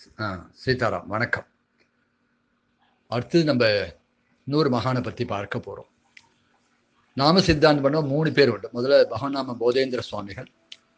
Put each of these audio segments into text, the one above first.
ஆ சீதாராம் வணக்கம் அடுத்தது நம்ம இன்னொரு மகானை பற்றி பார்க்க போகிறோம் நாம சித்தாந்தம் பண்ண மூணு பேர் உண்டு முதல்ல பகவநாம போதேந்திர சுவாமிகள்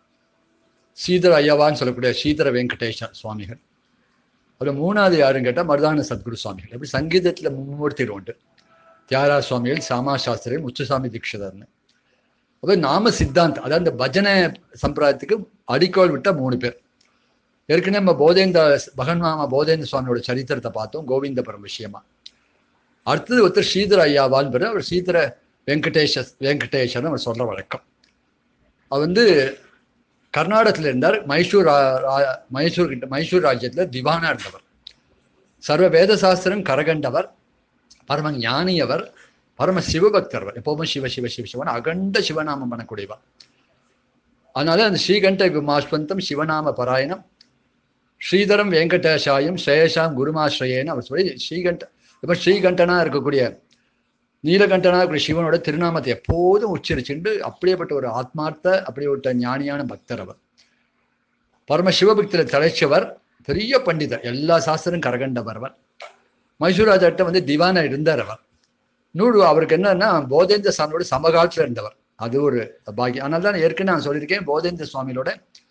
ஸ்ரீதர ஐயவான்னு சொல்லக்கூடிய ஸ்ரீதர வெங்கடேஷ சுவாமிகள் அப்புறம் மூணாவது யாருன்னு கேட்டால் மருதான சத்குரு சுவாமிகள் எப்படி சங்கீதத்தில் மும்மூர்த்திகள் உண்டு தியாகராஜ சுவாமிகள் சாமா சாஸ்திரிகள் முத்துசாமி தீட்சிதர்னு அப்புறம் நாம சித்தாந்த் அதாவது இந்த பஜனை சம்பிரதாயத்துக்கு அடிக்கோள் விட்ட மூணு பேர் ஏற்கனவே நம்ம போதேந்திர பகன்மாமா போதேந்திர சுவாமியோட சரித்திரத்தை பார்த்தோம் கோவிந்தபுரம் விஷயமா அடுத்தது ஒருத்தர் ஸ்ரீதர ஐயாவான்னு பேர் அவர் ஸ்ரீதர வெங்கடேஷ வெங்கடேஷன் அவர் சொல்ற வழக்கம் அவர் வந்து கர்நாடகத்தில் இருந்தார் மைசூர் மைசூர் கிட்ட மைசூர் ராஜ்யத்தில் திவானா இருந்தவர் சர்வ வேத சாஸ்திரம் கரகண்டவர் பரம ஞானியவர் பரம சிவபக்தர்வர் எப்பவுமே சிவ சிவ சிவ சிவன் அகண்ட சிவநாமம் பண்ணக்கூடியவர் அதனால அந்த ஸ்ரீகண்ட விமாஸ்வந்தம் சிவநாம பராயணம் ஸ்ரீதரம் வெங்கடேஷாயம் ஸ்ரேயசாம் குருமாஸ்ரயேன்னு அவர் சொல்லி ஸ்ரீகண்ட இப்போ ஸ்ரீகண்டனா இருக்கக்கூடிய நீலகண்டனா இருக்கக்கூடிய சிவனோட திருநாமத்தை எப்போதும் உச்சரிச்சுண்டு அப்படியேப்பட்ட ஒரு ஆத்மார்த்த அப்படியேப்பட்ட ஞானியான பக்தர் அவர் பரம சிவபக்தியில் தலைச்சவர் பெரிய பண்டிதர் எல்லா சாஸ்திரம் கரகண்டவர் அவர் மைசூர் ராஜாட்ட வந்து திவானா இருந்தார் அவர் நூறு அவருக்கு என்னன்னா போதேந்திர சுவாமியோட சமகாலத்தில் இருந்தவர் அது ஒரு பாக்கியம் அதனால தான் ஏற்கனவே நான் சொல்லியிருக்கேன் போதேந்திர சுவாமியோட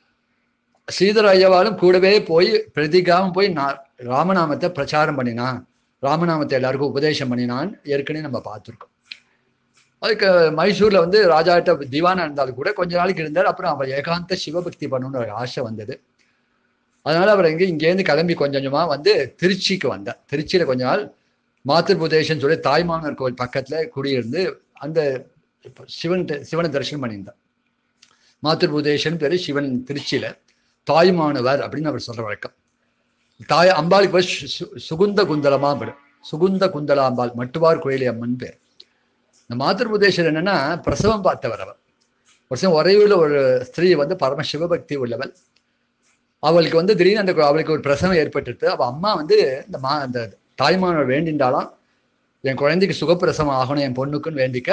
ஸ்ரீதர ஐயவாலும் கூடவே போய் பிரதிகாவும் போய் நான் ராமநாமத்தை பிரச்சாரம் பண்ணினான் ராமநாமத்தை எல்லாருக்கும் உபதேசம் பண்ணினான் ஏற்கனவே நம்ம பார்த்துருக்கோம் அதுக்கு மைசூர்ல வந்து ராஜாட்ட திவானா இருந்தாலும் கூட கொஞ்ச நாளைக்கு இருந்தார் அப்புறம் அவர் ஏகாந்த சிவபக்தி பண்ணணும்னு ஒரு ஆசை வந்தது அதனால அவர் இங்கே இங்கேருந்து கிளம்பி கொஞ்சம் கொஞ்சமா வந்து திருச்சிக்கு வந்தார் திருச்சியில கொஞ்ச நாள் மாத்திருபுதேசன் சொல்லி தாய்மாமனர் கோவில் பக்கத்துல குடியிருந்து அந்த சிவன் சிவனை தரிசனம் பண்ணியிருந்தார் மாத்திருபுதேசன் பேரு சிவன் திருச்சியில தாய்மானவர் அப்படின்னு அவர் சொல்ற வழக்கம் தாய் அம்பாளுக்கு போய் சுகுந்த குந்தலமா பேர் சுகுந்த குந்தலா அம்பாள் மட்டுவார் கோயிலி அம்மன் பேர் இந்த மாத்திருபுதேசர் என்னன்னா பிரசவம் பார்த்தவர் அவர் வருஷம் உறைவுல ஒரு ஸ்திரீ வந்து பரம சிவபக்தி உள்ளவள் அவளுக்கு வந்து திடீர்னு அந்த அவளுக்கு ஒரு பிரசவம் ஏற்பட்டுட்டு அவள் அம்மா வந்து இந்த மா அந்த தாய்மானவர் வேண்டின்றாலாம் என் குழந்தைக்கு சுகப்பிரசவம் ஆகணும் என் பொண்ணுக்குன்னு வேண்டிக்க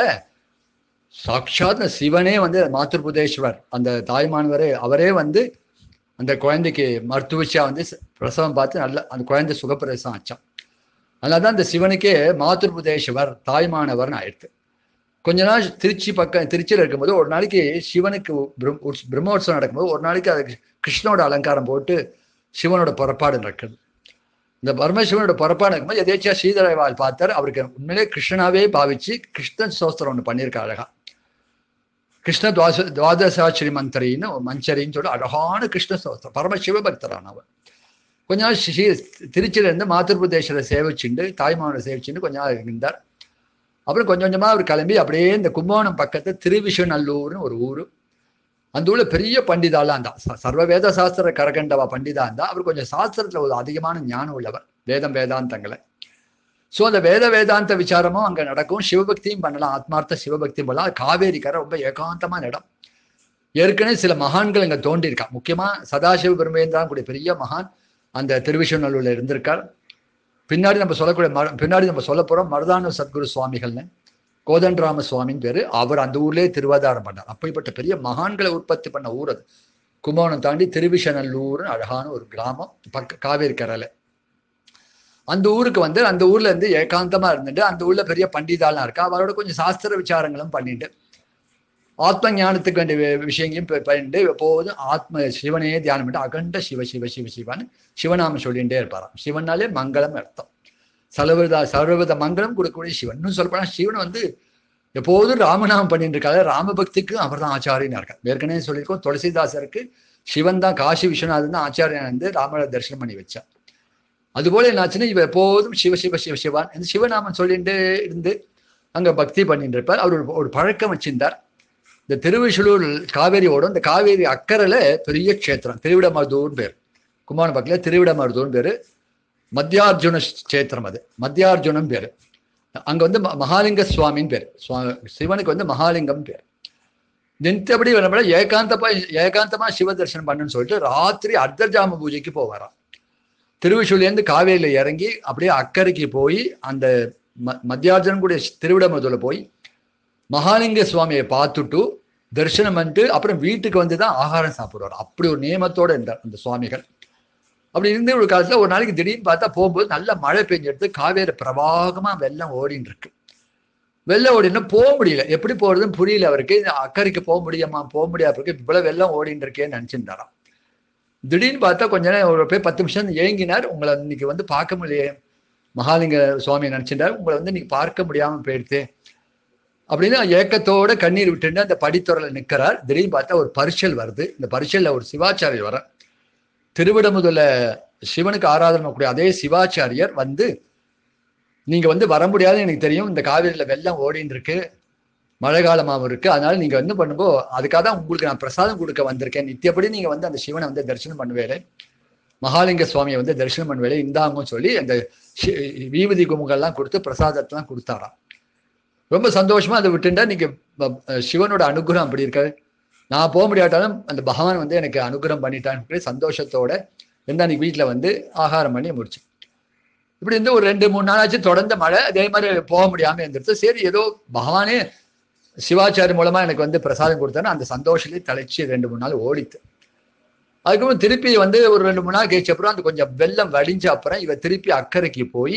சாட்சாத் சிவனே வந்து மாத்திருபுதேஸ்வர் அந்த தாய்மானவரே அவரே வந்து அந்த குழந்தைக்கு மருத்துவச்சியா வந்து பிரசவம் பார்த்து நல்ல அந்த குழந்தை சுகப்பிரசவம் ஆச்சான் அதனால தான் அந்த சிவனுக்கே மாத்திருபுதேஸ்வர் தாய்மானவர்னு ஆயிடுத்து கொஞ்ச நாள் திருச்சி பக்கம் திருச்சியில் இருக்கும்போது ஒரு நாளைக்கு சிவனுக்கு பிரம்மோற்சவம் நடக்கும்போது ஒரு நாளைக்கு அதுக்கு கிருஷ்ணனோட அலங்காரம் போட்டு சிவனோட புறப்பாடு நடக்குது இந்த பரமசிவனோட புறப்பாடு நடக்கும்போது எதேச்சியா ஸ்ரீதரவால் பார்த்தார் அவருக்கு உண்மையிலே கிருஷ்ணனாவே பாவிச்சு கிருஷ்ணன் சோஸ்திரம் ஒன்று பண்ணியிருக்காரு அழகா கிருஷ்ண துவாச துவாதசாட்சரி மந்திரின்னு மஞ்சரின்னு சொல்லி அழகான கிருஷ்ண சோஸ்திரம் பரம சிவபக்தரானவர் கொஞ்ச நாள் ஸ்ரீ திருச்சியில இருந்து மாத்திருபதேஸ்வரை சேவிச்சுண்டு தாய்மாவனை சேவிச்சுண்டு கொஞ்ச நாள் இருந்தார் அப்புறம் கொஞ்சம் கொஞ்சமா அவர் கிளம்பி அப்படியே இந்த கும்பகோணம் பக்கத்து திருவிஷ்ணுநல்லூர்னு ஒரு ஊர் அந்த ஊர்ல பெரிய பண்டிதாலாம் இருந்தா சர்வ வேத சாஸ்திர கரகண்டவா பண்டிதா இருந்தா அவர் கொஞ்சம் சாஸ்திரத்துல ஒரு அதிகமான ஞானம் உள்ளவர் வேதம் வேதாந்தங்களை ஸோ அந்த வேத வேதாந்த விசாரமும் அங்க நடக்கும் சிவபக்தியும் பண்ணலாம் ஆத்மார்த்த சிவபக்தியும் பண்ணலாம் காவேரி கரை ரொம்ப ஏகாந்தமான இடம் ஏற்கனவே சில மகான்கள் அங்க தோண்டியிருக்கா முக்கியமா சதாசிவ பெருமேந்திரான் கூடிய பெரிய மகான் அந்த திருவிஷ்ணுநல்லூர்ல இருந்திருக்கார் பின்னாடி நம்ம சொல்லக்கூடிய பின்னாடி நம்ம சொல்ல போறோம் மருதான சத்குரு சுவாமிகள்னு கோதண்டராம சுவாமின்னு பேரு அவர் அந்த ஊர்லேயே திருவாதாரம் பண்ணார் அப்படிப்பட்ட பெரிய மகான்களை உற்பத்தி பண்ண ஊர் அது கும்பகோணம் தாண்டி திருவிஷநல்லூர்னு அழகான ஒரு கிராமம் பக்க காவேரி கரையில அந்த ஊருக்கு வந்து அந்த ஊர்ல இருந்து ஏகாந்தமா இருந்துட்டு அந்த ஊர்ல பெரிய பண்டிதாலாம் இருக்கா அவரோட கொஞ்சம் சாஸ்திர விசாரங்களும் பண்ணிட்டு ஆத்ம ஞானத்துக்கு வேண்டிய விஷயங்களையும் பண்ணிட்டு எப்போதும் ஆத்ம சிவனையே தியானம் பண்ணிட்டு அகண்ட சிவ சிவ சிவ சிவான்னு சிவநாமம் சொல்லிகிட்டே இருப்பாராம் சிவனாலே மங்களம் அர்த்தம் சர்வவித சர்வவித மங்களம் கொடுக்கக்கூடிய சிவன் இன்னும் சொல்லப்போனா சிவன் வந்து எப்போதும் ராமநாமம் பண்ணிட்டு இருக்காரு ராமபக்திக்கு அவர் தான் ஆச்சாரியனா இருக்கார் ஏற்கனவே சொல்லியிருக்கோம் துளசிதாசருக்கு சிவன் தான் காசி விஸ்வநாதன் தான் ஆச்சாரியன் வந்து ராமரை தரிசனம் பண்ணி வச்சார் அதுபோல என்னாச்சுன்னா இவ எப்போதும் சிவ சிவ சிவ சிவான் இந்த சிவநாமன் சொல்லிட்டு இருந்து அங்க பக்தி பண்ணிட்டு இருப்பார் அவர் ஒரு பழக்கம் வச்சிருந்தார் இந்த திருவிஷலூர் காவேரி ஓடும் இந்த காவேரி அக்கறையில பெரிய க்ஷேத்திரம் திருவிடமருதூர்னு பேர் கும்பகோணம் பக்கத்தில் திருவிடமருதூர்னு பேரு மத்தியார்ஜுன கஷேத்திரம் அது மத்தியார்ஜுனம் பேரு அங்க வந்து மகாலிங்க சுவாமின்னு பேர் சிவனுக்கு வந்து மகாலிங்கம் பேர் நித்தபடி வரப்பட ஏகாந்தமா ஏகாந்தமா சிவ தரிசனம் பண்ணுன்னு சொல்லிட்டு ராத்திரி அர்த்தஜாம பூஜைக்கு போவாராம் திருவிஷூர்லேருந்து காவேரியில இறங்கி அப்படியே அக்கறைக்கு போய் அந்த ம மத்தியார்ஜுனம் கூடிய திருவிடமதுல போய் மகாலிங்க சுவாமியை பார்த்துட்டு தரிசனம் பண்ணிட்டு அப்புறம் வீட்டுக்கு வந்து தான் ஆகாரம் சாப்பிடுவார் அப்படி ஒரு நியமத்தோட இருந்தார் அந்த சுவாமிகள் அப்படி இருந்த ஒரு காலத்துல ஒரு நாளைக்கு திடீர்னு பார்த்தா போகும்போது நல்ல மழை பெஞ்செடுத்து காவேரி பிரவாகமா வெள்ளம் ஓடின்னு இருக்கு வெள்ளம் ஓடினா போக முடியல எப்படி போறதுன்னு புரியல அவருக்கு அக்கறைக்கு போக முடியுமா போக முடியாது இருக்கு இவ்வளவு வெள்ளம் ஓடின்னு இருக்கேன்னு நினைச்சிருந்தாராம் திடீர்னு பார்த்தா கொஞ்ச நேரம் ஒரு போய் பத்து நிமிஷம் ஏங்கினார் உங்களை இன்னைக்கு வந்து பார்க்க முடியலையே மகாலிங்க சுவாமி நினைச்சிட்டார் உங்களை வந்து இன்னைக்கு பார்க்க முடியாம போயிடுத்து அப்படின்னு ஏக்கத்தோட கண்ணீர் விட்டுட்டு அந்த படித்துறையில நிக்கிறார் திடீர்னு பார்த்தா ஒரு பரிசல் வருது இந்த பரிசல்ல ஒரு சிவாச்சாரியர் வர திருவிடமுதல சிவனுக்கு ஆராதனை பண்ணக்கூடிய அதே சிவாச்சாரியர் வந்து நீங்க வந்து வர முடியாதுன்னு எனக்கு தெரியும் இந்த காவிரியில வெள்ளம் ஓடின்னு இருக்கு மழை காலமாகவும் இருக்கு அதனால நீங்க வந்து பண்ணும்போ அதுக்காக தான் உங்களுக்கு நான் பிரசாதம் கொடுக்க வந்திருக்கேன் நித்தியப்படி நீங்க வந்து அந்த சிவனை வந்து தரிசனம் பண்ணுவேலே மகாலிங்க சுவாமியை வந்து தரிசனம் பண்ணுவேலே இந்தாங்கன்னு சொல்லி அந்த சி- வீபதி குமுகெல்லாம் கொடுத்து பிரசாதத்தெல்லாம் கொடுத்தாராம் ரொம்ப சந்தோஷமா அதை விட்டுண்டா நீங்க ப- சிவனோட அனுகிரகம் அப்படி இருக்காது நான் போக முடியாட்டாலும் அந்த பகவான் வந்து எனக்கு அனுகிரகம் பண்ணிட்டான்னு சந்தோஷத்தோட இருந்தா அன்னைக்கு வீட்டுல வந்து ஆகாரம் பண்ணி முடிச்சு இப்படி இருந்து ஒரு ரெண்டு மூணு நாளாச்சு தொடர்ந்த மழை அதே மாதிரி போக முடியாம இருந்துருச்சு சரி ஏதோ பகவானே சிவாச்சாரி மூலமா எனக்கு வந்து பிரசாதம் கொடுத்தாரு அந்த சந்தோஷத்திலே தலைச்சு ரெண்டு மூணு நாள் ஓடித்து அதுக்கப்புறம் திருப்பி வந்து ஒரு ரெண்டு மூணு நாள் கழிச்ச அப்புறம் அந்த கொஞ்சம் வெள்ளம் வடிஞ்ச அப்புறம் இவ திருப்பி அக்கறைக்கு போய்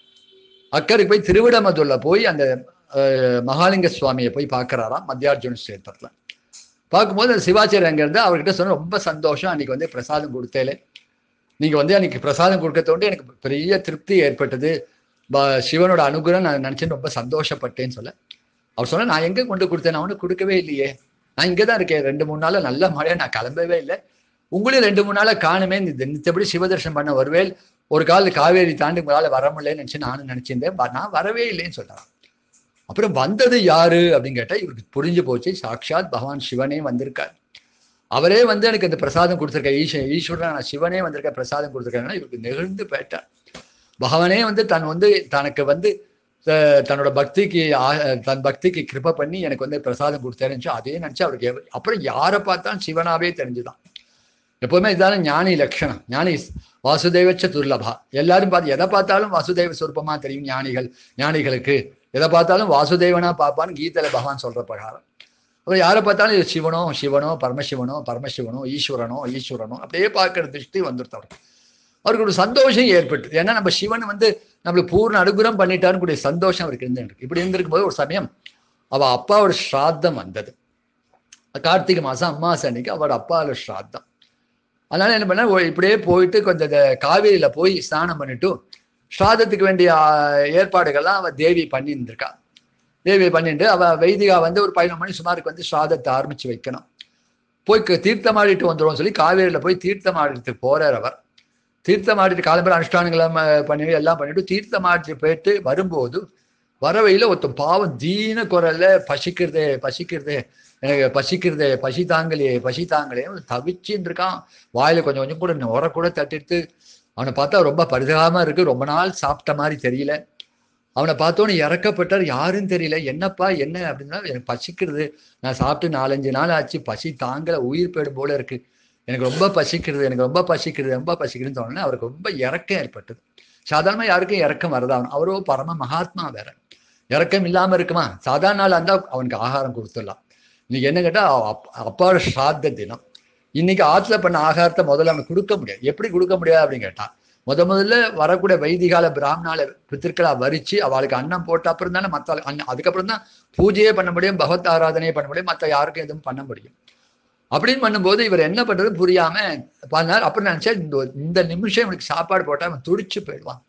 அக்கறைக்கு போய் திருவிடமதுள்ள போய் அந்த அஹ், மகாலிங்க சுவாமியை போய் பார்க்கறாராம் மத்தியார்ஜுன கஷேத்திரத்துல பார்க்கும்போது அந்த சிவாச்சாரியர் அங்க இருந்து அவர்கிட்ட சொன்ன ரொம்ப சந்தோஷம் அன்னைக்கு வந்து பிரசாதம் கொடுத்தேலே நீங்க வந்து அன்னைக்கு பிரசாதம் கொடுக்கறதோண்டு எனக்கு பெரிய திருப்தி ஏற்பட்டது ப- சிவனோட அனுகிரகம் நான் நினைச்சு ரொம்ப சந்தோஷப்பட்டேன்னு சொல்ல அவர் சொன்னா நான் எங்க கொண்டு கொடுத்தேன் நான் ஒன்றும் கொடுக்கவே இல்லையே நான் இங்கே தான் இருக்கேன் ரெண்டு மூணு நாள் நல்ல மழை நான் கிளம்பவே இல்லை உங்களையும் ரெண்டு மூணு நாளா காணுமே இந்த நித்தபடி சிவதர்ஷனம் பண்ண வருவேல் ஒரு கால காவேரி தாண்டி உங்களால வர முடியலன்னு நினைச்சு நானும் நினைச்சிருந்தேன் ப- நான் வரவே இல்லைன்னு சொல்றான் அப்புறம் வந்தது யாரு அப்படின்னு கேட்டா இவருக்கு புரிஞ்சு போச்சு சாக்ஷாத் பகவான் சிவனே வந்திருக்கார் அவரே வந்து எனக்கு இந்த பிரசாதம் கொடுத்துருக்க ஈஸ்வ ஈஸ்வரன் நான் சிவனே வந்திருக்க பிரசாதம் கொடுத்துருக்கேன்னா இவருக்கு நெகிழ்ந்து போயிட்டார் பகவானே வந்து தன் வந்து தனக்கு வந்து த- தன்னோட பக்திக்கு ஆ- தன் பக்திக்கு கிருப பண்ணி எனக்கு வந்து பிரசாதம் கொடுத்தேன்னு அதே நினைச்சு அவருக்கு எவ- அப்புறம் யாரை பார்த்தாலும் சிவனாவே தெரிஞ்சுதான் எப்பவுமே இதான ஞானி லட்சணம் ஞானி வாசுதேவச்ச துர்லபா எல்லாரும் பார்த்து எதை பார்த்தாலும் வாசுதேவ சொருப்பமா தெரியும் ஞானிகள் ஞானிகளுக்கு எதை பார்த்தாலும் வாசுதேவனா பார்ப்பான்னு கீதையில பகவான் சொல்ற பிரகாரம் அப்புறம் யாரை பார்த்தாலும் இது சிவனோ சிவனோ பரமசிவனோ பரமசிவனோ ஈஸ்வரனோ ஈஸ்வரனோ அப்படியே பார்க்கிற திருஷ்டி வந்துருத்து அவருக்கு அவருக்கு ஒரு சந்தோஷம் ஏற்பட்டு ஏன்னா நம்ம சிவன் வந்து நம்மளுக்கு பூர்ண அனுகிரகம் பண்ணிட்டாருன்னு கூடிய சந்தோஷம் அவருக்கு இருந்துருக்கு இப்படி இருந்திருக்கும் போது ஒரு சமயம் அவ அப்பாவோட ஸ்ராத்தம் வந்தது கார்த்திகை மாசம் அம்மாசை அன்னைக்கு அவர் அப்பாவோட ஸ்ராத்தம் அதனால என்ன பண்ண இப்படியே போயிட்டு கொஞ்சம் இந்த காவேரியில போய் ஸ்நானம் பண்ணிட்டு ஸ்ராதத்துக்கு வேண்டிய ஆ, ஏற்பாடுகள்லாம் அவ தேவி பண்ணி இருந்திருக்கா தேவி பண்ணிட்டு அவ வைதிகா வந்து ஒரு பதினொரு மணி சுமாருக்கு வந்து ஸ்ராதத்தை ஆரம்பிச்சு வைக்கணும் போய் க- தீர்த்தமாடிட்டு வந்துடும் சொல்லி காவேரியில போய் தீர்த்தமாடுறதுக்கு போறார் அவர் தீர்த்தமாடிட்டு காலம்பர அனுஷ்டானங்களை ம- பண்ணி எல்லாம் பண்ணிட்டு தீர்த்தமாடிட்டு போயிட்டு வரும்போது வரவையில ஒருத்தன் பாவம் தீன குரல்ல பசிக்கிறதே பசிக்கிறதே எனக்கு பசிக்கிறதே பசி தாங்கலையே பசி தாங்கலையே தவிச்சுன்னு இருக்கான் வாயில கொஞ்சம் கொஞ்சம் கூட உர கூட தட்டிட்டு அவனை பார்த்தா ரொம்ப பரிதாபமா இருக்கு ரொம்ப நாள் சாப்பிட்ட மாதிரி தெரியல அவனை பார்த்தோன்னே இறக்கப்பட்டார் யாருன்னு தெரியல என்னப்பா என்ன அப்படின்னா எனக்கு பசிக்கிறது நான் சாப்பிட்டு நாலஞ்சு நாள் ஆச்சு பசி தாங்கல உயிர் போயிடும் போல இருக்கு எனக்கு ரொம்ப பசிக்கிறது எனக்கு ரொம்ப பசிக்கிறது ரொம்ப பசிக்கிறதுன்னு தோணுன அவருக்கு ரொம்ப இறக்கம் ஏற்பட்டது சாதாரணமா யாருக்கும் இறக்கம் வரதான் அவரோ பரம மகாத்மா வேற இறக்கம் இல்லாம இருக்குமா சாதாரண நாள் இருந்தா அவனுக்கு ஆகாரம் கொடுத்துடலாம் இன்னைக்கு என்ன கேட்டா அப்- அப்பாவோட ஸ்ராத்த தினம் இன்னைக்கு ஆத்துல பண்ண ஆகாரத்தை முதல்ல அவனுக்கு கொடுக்க முடியாது எப்படி கொடுக்க முடியாது அப்படின்னு கேட்டா முத முதல்ல வரக்கூடிய வைதிகால பிராமணால பித்திருக்களா வரிச்சு அவளுக்கு அன்னம் போட்ட அப்புறம் தானே மத்த அன்னம் அதுக்கப்புறம் தான் பூஜையே பண்ண முடியும் பகவத் ஆராதனையே பண்ண முடியும் மத்த யாருக்கும் எதுவும் பண்ண முடியும் அப்படின்னு பண்ணும்போது இவர் என்ன பண்றது புரியாம பண்ணார் அப்புறம் நினைச்சா இந்த இந்த நிமிஷம் இவனுக்கு சாப்பாடு போட்டா அவன் துடிச்சு போயிடுவான்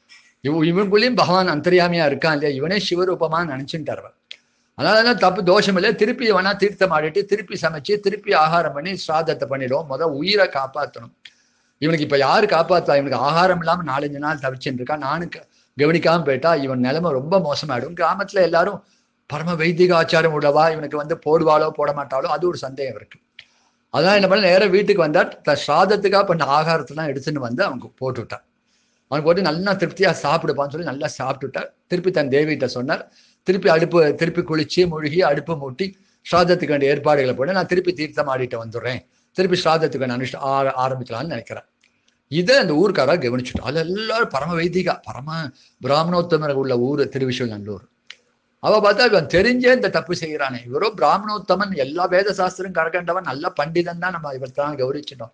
இவ இவனுக்குள்ளேயும் பகவான் அந்தரியாமையா இருக்கான் இல்லையா இவனே சிவரூபமா நினைச்சுட்டார் அவர் அதனால தான் தப்பு தோஷம் இல்லை திருப்பி வேணா தீர்த்தம் ஆடிட்டு திருப்பி சமைச்சு திருப்பி ஆகாரம் பண்ணி ஸ்ராதத்தை பண்ணிடுவோம் முத உயிரை காப்பாற்றணும் இவனுக்கு இப்ப யாரு காப்பாத்தா இவனுக்கு ஆகாரம் இல்லாம நாலஞ்சு நாள் தவிச்சுட்டு இருக்கான் நானும் க- கவனிக்காம போயிட்டா இவன் நிலைமை ரொம்ப மோசமாயிடும் கிராமத்துல எல்லாரும் பரம வைதிக ஆச்சாரம் உள்ளவா இவனுக்கு வந்து போடுவாளோ போட மாட்டாளோ அது ஒரு சந்தேகம் இருக்கு அதான் என்ன பண்ண நேரா வீட்டுக்கு வந்தா த ஸ்ராதத்துக்காக பண்ண ஆகாரத்தெல்லாம் எடுத்துன்னு வந்து அவனுக்கு போட்டு விட்டான் அவனுக்கு போட்டு நல்லா திருப்தியா சாப்பிடுப்பான்னு சொல்லி நல்லா சாப்பிட்டுட்டா திருப்பி தன் தேவிகிட்ட சொன்னார் திருப்பி அடுப்பு திருப்பி குளிச்சு முழுகி அடுப்பு மூட்டி ஸ்ராதத்துக்கு வேண்டிய ஏற்பாடுகளை போட்டு நான் திருப்பி தீர்த்தம் ஆடிட்டு வந்துடுறேன் திருப்பி ஸ்ராதத்துக்கு நான் அனுஷ்ட ஆர- ஆரம்பிக்கலாம்னு நினைக்கிறேன் இதை அந்த ஊர்க்காரா கவனிச்சுட்டோம் அது எல்லாரும் பரம வைதிகா பரம பிராமணோத்தமர் உள்ள ஊர் திருவிஷநல்லூர் அவ பார்த்தா இவன் தெரிஞ்சே இந்த தப்பு செய்யறானே இவரோ பிராமணோத்தமன் எல்லா வேத சாஸ்திரம் கரகண்டவன் நல்ல பண்டிதன் தான் நம்ம இவர் தான் கௌரிச்சிட்டோம்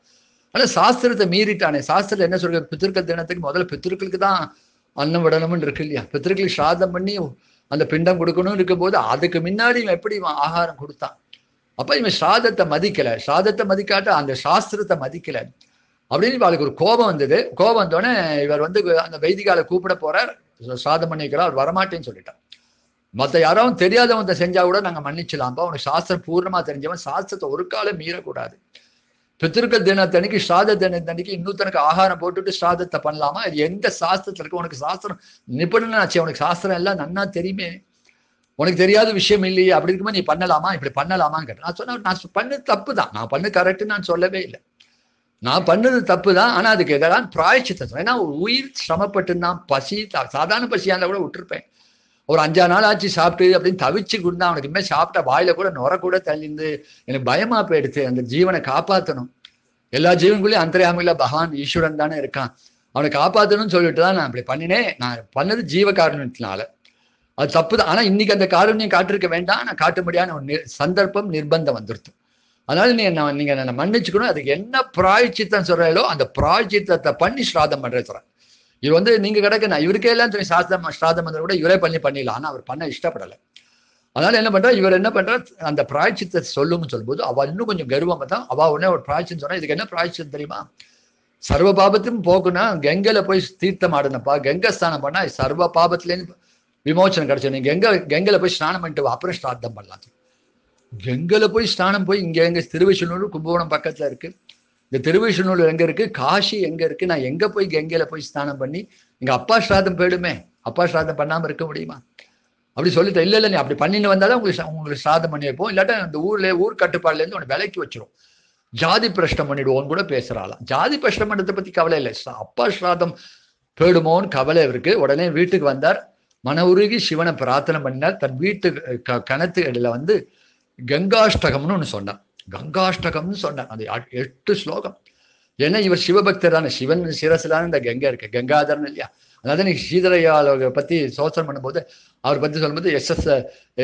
ஆனா சாஸ்திரத்தை மீறிட்டானே சாஸ்திரத்துல என்ன சொல்ற பித்திருக்கள் தினத்துக்கு முதல்ல பித்திருக்களுக்கு தான் அன்னம் விடணும்னு இருக்கு இல்லையா பித்திருக்களுக்கு ஸ்ராதம் பண்ணி அந்த பிண்டம் கொடுக்கணும்னு இருக்கும்போது அதுக்கு முன்னாடி இவன் எப்படி இவன் ஆகாரம் கொடுத்தான் அப்ப இவன் ஸ்ராதத்தை மதிக்கல ஸ்ராதத்தை மதிக்காட்ட அந்த சாஸ்திரத்தை மதிக்கல அப்படின்னு இவளுக்கு ஒரு கோபம் வந்தது கோபம் வந்தோடனே இவர் வந்து அந்த வைதிகால கூப்பிட போறார் சாதம் பண்ணி வைக்கிறார் அவர் வரமாட்டேன்னு சொல்லிட்டார் மற்ற யாராவது தெரியாதவங்க செஞ்சா கூட நாங்க மன்னிச்சலாம்ப்பா உனக்கு சாஸ்திரம் பூர்ணமா தெரிஞ்சவன் சாஸ்திரத்தை ஒரு காலம் மீறக்கூடாது பித்திருக்கள் தினத்தன்னைக்கு ஸ்ராத தினத்தன்னைக்கு இன்னொருத்தனுக்கு ஆகாரம் போட்டுட்டு ஸ்ராதத்தை பண்ணலாமா இது எந்த சாஸ்திரத்துல இருக்கு உனக்கு சாஸ்திரம் நிபுணனாச்சு உனக்கு சாஸ்திரம் எல்லாம் நன்னா தெரியுமே உனக்கு தெரியாத விஷயம் இல்லையே அப்படி இருக்கும்போது நீ பண்ணலாமா இப்படி பண்ணலாமான்னு கேட்டேன் நான் சொன்னேன் நான் பண்ணது தப்பு தான் நான் பண்ணு கரெக்ட் நான் சொல்லவே இல்லை நான் பண்ணது தப்பு தான் ஆனா அதுக்கு எதாவது பிராய்ச்சித்த சொன்னேன் ஏன்னா ஒரு உயிர் சிரமப்பட்டுன்னா பசி சாதாரண பசியா இருந்தா கூட விட்டுருப்பேன் ஒரு அஞ்சா நாள் ஆச்சு சாப்பிட்டு அப்படின்னு தவிச்சு கொடுத்தா அவனுக்கு இனிமேல் சாப்பிட்ட வாயில கூட நுர கூட தள்ளிந்து எனக்கு பயமா போயிடுச்சு அந்த ஜீவனை காப்பாற்றணும் எல்லா ஜீவன்களையும் அந்தரியாமையில பகவான் ஈஸ்வரன் தானே இருக்கான் அவனை காப்பாற்றணும்னு சொல்லிட்டு தான் நான் அப்படி பண்ணினேன் நான் பண்ணது ஜீவ காரணத்தினால அது தப்பு தான் ஆனா இன்னைக்கு அந்த காரணியம் காட்டிருக்க வேண்டாம் நான் காட்ட முடியாத ஒரு சந்தர்ப்பம் நிர்பந்தம் வந்துருது அதனால நீ என்ன நீங்க என்ன மன்னிச்சுக்கணும் அதுக்கு என்ன பிராய்ச்சித்தம் சொல்றீங்களோ அந்த பிராய்ச்சித்தத்தை பண்ணி ஸ்ராதம் பண்றேன் சொல்றேன் இது வந்து நீங்க கிடக்க நான் இவருக்கே எல்லாம் தெரியும் சாஸ்திரம் ஸ்ராதம் பண்றது கூட இவரே பண்ணி பண்ணிடலாம் ஆனா அவர் பண்ண இஷ்டப்படலை அதனால என்ன பண்றா இவர் என்ன பண்றா அந்த பிராய்ச்சித்தை சொல்லும்னு சொல்லும்போது அவ இன்னும் கொஞ்சம் கர்வமா தான் அவ உடனே ஒரு பிராய்ச்சின்னு சொன்னா இதுக்கு என்ன பிராய்ச்சித்தம் தெரியுமா சர்வ பாபத்தையும் போக்குனா கங்கையில போய் தீர்த்தம் ஆடுனப்பா கங்கை ஸ்நானம் பண்ணா சர்வ பாபத்திலேருந்து விமோச்சனம் கிடைச்சது நீங்க கங்கை கங்கையில போய் ஸ்நானம் பண்ணிட்டு அப்புறம் ஸ்ராத்தம் பண்ணலாம் கங்கையில போய் ஸ்நானம் போய் இங்க எங்க திருவிஷனூர் கும்பகோணம் பக்கத்துல இருக்கு இந்த திருவிஷனூர் எங்க இருக்கு காஷி எங்க இருக்கு நான் எங்க போய் கங்கையில போய் ஸ்நானம் பண்ணி எங்க அப்பா ஸ்ராதம் போயிடுமே அப்பா ஸ்ராதம் பண்ணாம இருக்க முடியுமா அப்படி சொல்லிட்டு இல்ல இல்ல நீ அப்படி பண்ணின்னு வந்தாலும் உங்களுக்கு உங்களுக்கு ஸ்ராதம் பண்ணி வைப்போம் இல்லாட்டா இந்த ஊர்ல ஊர் கட்டுப்பாடுல இருந்து உனக்கு விலைக்கு வச்சிரும் ஜாதி பிரஷ்டம் பண்ணிடுவோம்னு கூட பேசுறாளாம் ஜாதி பிரஷ்டம் பண்றதை பத்தி கவலை இல்லை அப்பா ஸ்ராதம் போயிடுமோன்னு கவலை இருக்கு உடனே வீட்டுக்கு வந்தார் மன உருகி சிவனை பிரார்த்தனை பண்ணினார் தன் வீட்டு கணத்துகளில் வந்து கங்காஷ்டகம்னு ஒன்று சொன்னான் கங்காஷ்டகம்னு சொன்னான் அது எட்டு ஸ்லோகம் ஏன்னா இவர் சிவபக்தர் தானே சிவன் சிரசிலான இந்த கங்கை இருக்கு கங்காதரன் இல்லையா அதாவது நீ ஸ்ரீதரையால பத்தி சோசனம் பண்ணும்போது அவர் பத்தி சொல்லும்போது எஸ் எஸ்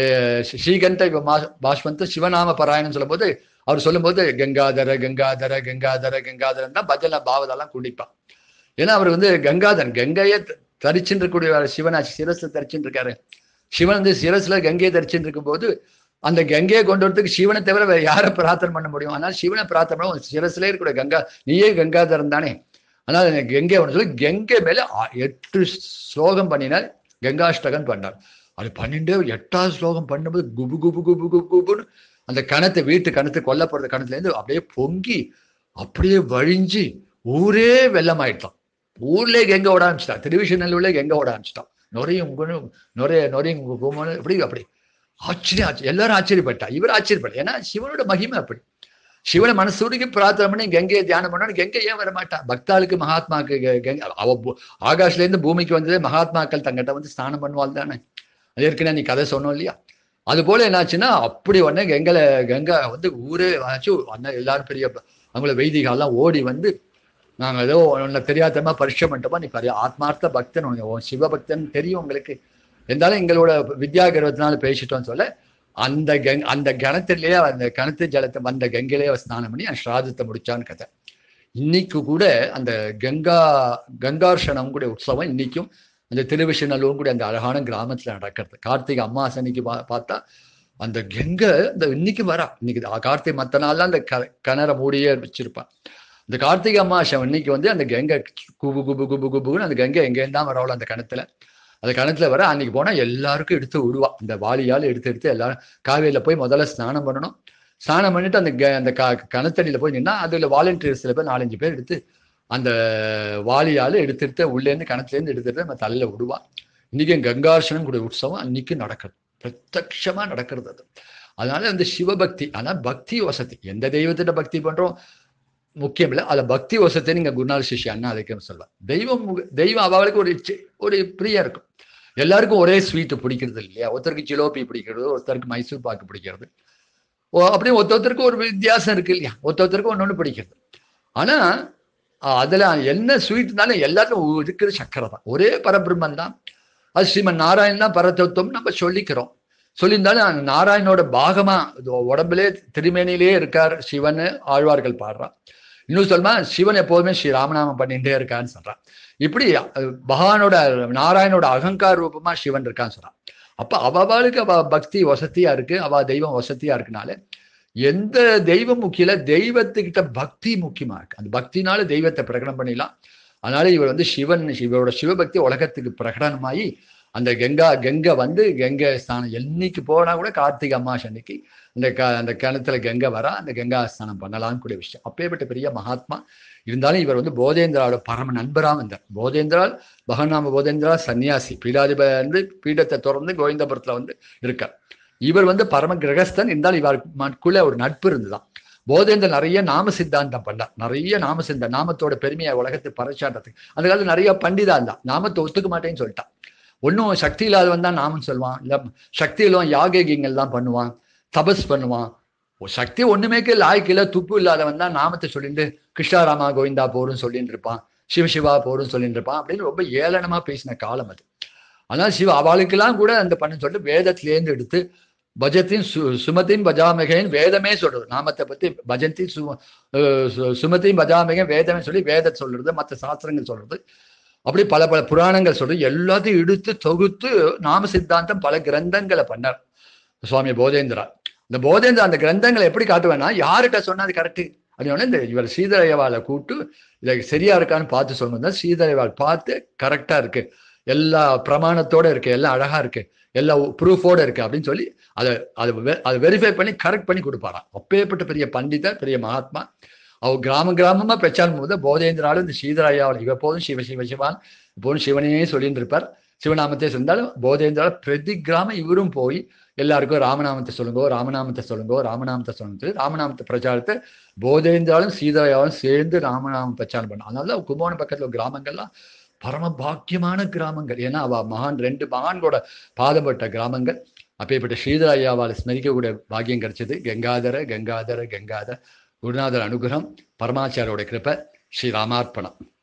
ஸ்ரீகந்த பாஷ்வந்த் சிவநாம பாராயணம் சொல்லும்போது அவர் சொல்லும்போது கங்காதர கங்காதர கங்காதர கங்காதரன் தான் பஜனை பாவதெல்லாம் குடிப்பான் ஏன்னா அவர் வந்து கங்காதரன் கங்கையை தரிச்சுட்டு இருக்கக்கூடிய சிவனாச்சு சிரஸ்ல தரிச்சுட்டு இருக்காரு சிவன் வந்து சிரஸ்ல கங்கையை தரிச்சுட்டு இருக்கும்போது அந்த கங்கையை கொண்டு வரதுக்கு சிவனை தவிர வேற யாரை பிரார்த்தனை பண்ண முடியும் அதனால சிவனை பிரார்த்தனை பண்ண சிரஸ்ல இருக்கக்கூடிய கங்கா நீயே கங்காதரன் தானே அதனால கங்கை ஒன்று சொல்லி கங்கை மேல எட்டு ஸ்லோகம் பண்ணினார் கங்காஷ்டகன் பண்ணார் அது பன்னெண்டு எட்டாவது ஸ்லோகம் பண்ணும்போது குபு குபு குபு குபு குபுன்னு அந்த கணத்தை வீட்டு கணத்து கொல்ல போறது கணத்துல இருந்து அப்படியே பொங்கி அப்படியே வழிஞ்சு ஊரே வெள்ளம் ஆயிட்டான் ஊர்லயே கெங்க ஓட ஆரம்பிச்சிட்டான் திருவிஷநல்லூர்ல கெங்க ஓட ஆரம்பிச்சிட்டான் நுரையும் நுரைய நுரையும் குமனு அப்படி அப்படி ஆச்சரியம் ஆச்சு எல்லாரும் ஆச்சரியப்பட்டா இவர் ஆச்சரியப்பட்ட ஏன்னா சிவனோட மகிமை அப்படி சிவனை மனசூருக்கு பிரார்த்தனை பண்ணி கங்கையை தியானம் பண்ணா கங்கை ஏன் வர மாட்டான் பக்தாளுக்கு மகாத்மாக்கு கங்கை அவ ஆகாஷ்ல இருந்து பூமிக்கு வந்ததே மகாத்மாக்கள் தங்கிட்ட வந்து ஸ்நானம் பண்ணுவாள் தானே அது ஏற்கனவே நீ கதை சொன்னோம் இல்லையா அது போல என்னாச்சுன்னா அப்படி உடனே கங்கையில கங்கை வந்து ஊரே ஆச்சு அண்ணன் எல்லாரும் பெரிய அவங்கள வைதிகாலாம் ஓடி வந்து நாங்கள் ஏதோ உன்னை தெரியாதமா பரிசம் பண்ணிட்டோமா நீ பரி ஆத்மார்த்த பக்தன் உன் சிவபக்தன் தெரியும் உங்களுக்கு இருந்தாலும் எங்களோட வித்யா கர்வத்தினால பேசிட்டோம்னு சொல்ல அந்த கங் அந்த கணத்திலேயே அந்த கணத்து ஜலத்தை வந்த கங்கையிலேயே ஸ்நானம் பண்ணி அந்த ஸ்ராதத்தை முடிச்சான்னு கதை இன்னைக்கு கூட அந்த கங்கா கங்கார்ஷனம் கூட உற்சவம் இன்னைக்கும் அந்த திருவிஷநல்லூர் கூட அந்த அழகான கிராமத்துல நடக்கிறது கார்த்திகை அம்மாசை அன்னைக்கு பா பார்த்தா அந்த கங்கை இந்த இன்னைக்கு வரா இன்னைக்கு கார்த்திகை மற்ற நாள்லாம் அந்த க கிணற மூடியே வச்சிருப்பான் இந்த கார்த்திகை அம்மாசம் இன்னைக்கு வந்து அந்த கங்கை குபு குபு குபு குபுன்னு அந்த கங்கை எங்கேயும் தான் வரவள அந்த கிணத்துல அந்த கிணத்துல வர அன்னைக்கு போனா எல்லாருக்கும் எடுத்து விடுவா இந்த வாளியால் எடுத்து எடுத்து எல்லாரும் காவேரியில போய் முதல்ல ஸ்நானம் பண்ணணும் ஸ்நானம் பண்ணிட்டு அந்த அந்த க கணத்தடியில போய் நின்னா அதுல வாலண்டியர்ஸ் சில பேர் நாலஞ்சு பேர் எடுத்து அந்த வாளியால் எடுத்து எடுத்து உள்ளேருந்து கிணத்துலேருந்து எடுத்துட்டு நம்ம தலையில விடுவா இன்னைக்கு கங்கார்ஷனம் கூட உற்சவம் அன்னைக்கு நடக்குது பிரத்யமா நடக்கிறது அது அதனால அந்த சிவபக்தி ஆனா பக்தி வசதி எந்த தெய்வத்திட்ட பக்தி பண்றோம் முக்கியம் இல்லை அதை பக்தி வசத்தை நீங்க குருநாள் சிஷ்ய அண்ணா அதுக்கு சொல்லலாம் தெய்வம் தெய்வம் அவளுக்கு ஒரு ஒரு பிரியா இருக்கும் எல்லாருக்கும் ஒரே ஸ்வீட்டு பிடிக்கிறது இல்லையா ஒருத்தருக்கு ஜிலோபி பிடிக்கிறது ஒருத்தருக்கு மைசூர் பாக்கு பிடிக்கிறது அப்படியே ஒருத்தருக்கு ஒரு வித்தியாசம் இருக்கு இல்லையா ஒருத்தருக்கு ஒன்று ஒன்று பிடிக்கிறது ஆனா அதுல என்ன ஸ்வீட்னாலும் எல்லாருக்கும் இருக்கிறது சக்கரை தான் ஒரே பரபிரம்மன் தான் அது ஸ்ரீமன் நாராயணன் தான் பரதத்துவம் நம்ம சொல்லிக்கிறோம் சொல்லியிருந்தாலும் நாராயணோட பாகமா உடம்புலே திருமேனிலே இருக்கார் சிவன் ஆழ்வார்கள் பாடுறான் இன்னும் சொல்மா சிவன் எப்போதுமே ஸ்ரீ ராமநாமம் பண்ணிட்டே இருக்கான்னு சொல்றான் இப்படி அஹ், பகவானோட நாராயணோட அகங்கார ரூபமா சிவன் இருக்கான்னு சொல்றான் அப்ப அவளுக்கு அவ பக்தி வசதியா இருக்கு அவ தெய்வம் வசதியா இருக்குனால எந்த தெய்வம் முக்கியம் இல்ல தெய்வத்துக்கிட்ட பக்தி முக்கியமா இருக்கு அந்த பக்தினால தெய்வத்தை பிரகடனம் பண்ணிடலாம் அதனால இவர் வந்து சிவன் இவரோட சிவபக்தி உலகத்துக்கு பிரகடனமாயி அந்த கங்கா கங்கை வந்து கங்கை ஸ்நானம் என்னைக்கு போனா கூட கார்த்திகை அமாவாசை அன்னைக்கு அந்த க அந்த கிணத்துல கங்கை வரா அந்த கங்கா ஸ்நானம் பண்ணலாம்னு கூடிய விஷயம் அப்பேற்பட்ட பெரிய மகாத்மா இருந்தாலும் இவர் வந்து போதேந்திராவோட பரம நண்பரா வந்தார் போதேந்திரால் பகநாம போதேந்திரா சன்னியாசி பீடாதிபதி வந்து பீடத்தை தொடர்ந்து கோவிந்தபுரத்துல வந்து இருக்கார் இவர் வந்து பரம கிரகஸ்தன் இருந்தாலும் இவருக்குள்ள ஒரு நட்பு இருந்துதான் போதேந்தர் நிறைய நாம சித்தாந்தம் பண்ணார் நிறைய நாம சிந்த நாமத்தோட பெருமையை உலகத்தை பறைச்சாட்டத்துக்கு அந்த காலத்துல நிறைய பண்டிதா இருந்தான் நாமத்தை ஒத்துக்க மாட்டேன்னு சொல்லிட்டான் ஒன்றும் சக்தி இல்லாதவன் தான் நாமம் சொல்லுவான் இல்ல சக்தி இல்லாம யாகங்கள்லாம் பண்ணுவான் தபஸ் பண்ணுவான் ஒரு சக்தி ஒண்ணுமேக்கு லாய்க்கு இல்ல துப்பு இல்லாதவன் தான் நாமத்தை சொல்லிட்டு கிருஷ்ணாராமா கோவிந்தா போரும் சொல்லிட்டு இருப்பான் சிவசிவா போரும் சொல்லிட்டு இருப்பான் அப்படின்னு ரொம்ப ஏளனமா பேசின காலம் அது ஆனால் சிவ அவளுக்கெல்லாம் கூட அந்த பண்ண சொல்லிட்டு வேதத்திலேருந்து எடுத்து பஜத்தின் சு சுமத்தின் பஜாமிகைன்னு வேதமே சொல்றது நாமத்தை பத்தி பஜந்தி சு அஹ் சு- சுமதியும் பஜாமிகன் வேதமே சொல்லி வேதத்தை சொல்றது மற்ற சாஸ்திரங்கள் சொல்றது அப்படி பல பல புராணங்கள் சொல்றது எல்லாத்தையும் எடுத்து தொகுத்து நாம சித்தாந்தம் பல கிரந்தங்களை பண்ணார் சுவாமி போதேந்திரா இந்த போதேந்திரா அந்த கிரந்தங்களை எப்படி காட்டுவேன்னா யார்கிட்ட சொன்னா அது கரெக்டு அப்படின்னு இந்த இவர் சீதரையவாளை கூட்டு இதை சரியா இருக்கான்னு பார்த்து சொல்லணும் சீதரையவாள் பார்த்து கரெக்டா இருக்கு எல்லா பிரமாணத்தோட இருக்கு எல்லாம் அழகா இருக்கு எல்லா ப்ரூஃபோட இருக்கு அப்படின்னு சொல்லி அதை அதை வெ- அதை வெரிஃபை பண்ணி கரெக்ட் பண்ணி கொடுப்பாராம் அப்பேற்பட்ட பெரிய பண்டிதர் பெரிய மகாத்மா அவர் கிராம கிராமமா பிரச்சாரம் போது போதேந்திராலும் இந்த சீதராயாவில் இவ போதும் சிவ சிவ சிவான் எப்போதும் சிவனையே சொல்லிட்டு இருப்பார் சிவநாமத்தை சொன்னாலும் போதேந்திரால பிரதி கிராமம் இவரும் போய் எல்லாருக்கும் ராமநாமத்தை சொல்லுங்கோ ராமநாமத்தை சொல்லுங்கோ ராமநாமத்தை சொல்லுங்க ராமநாமத்தை பிரச்சாரத்தை போதேந்திராலும் சீதராயாவும் சேர்ந்து ராமநாமம் பிரச்சாரம் பண்ணாங்க அதனால தான் கும்போணம் பக்கத்துல கிராமங்கள்லாம் பரம பாக்கியமான கிராமங்கள் ஏன்னா அவ மகான் ரெண்டு மகான்களோட பாதப்பட்ட கிராமங்கள் அப்பேற்பட்ட ஸ்ரீதராயாவால் ஸ்மரிக்கக்கூடிய பாக்கியம் கிடைச்சது கங்காதர கங்காதர கங்காதர குருநாதர் அனுகிரகம் பரமாச்சாரோட கிருபை ஸ்ரீ ராமார்ப்பணம்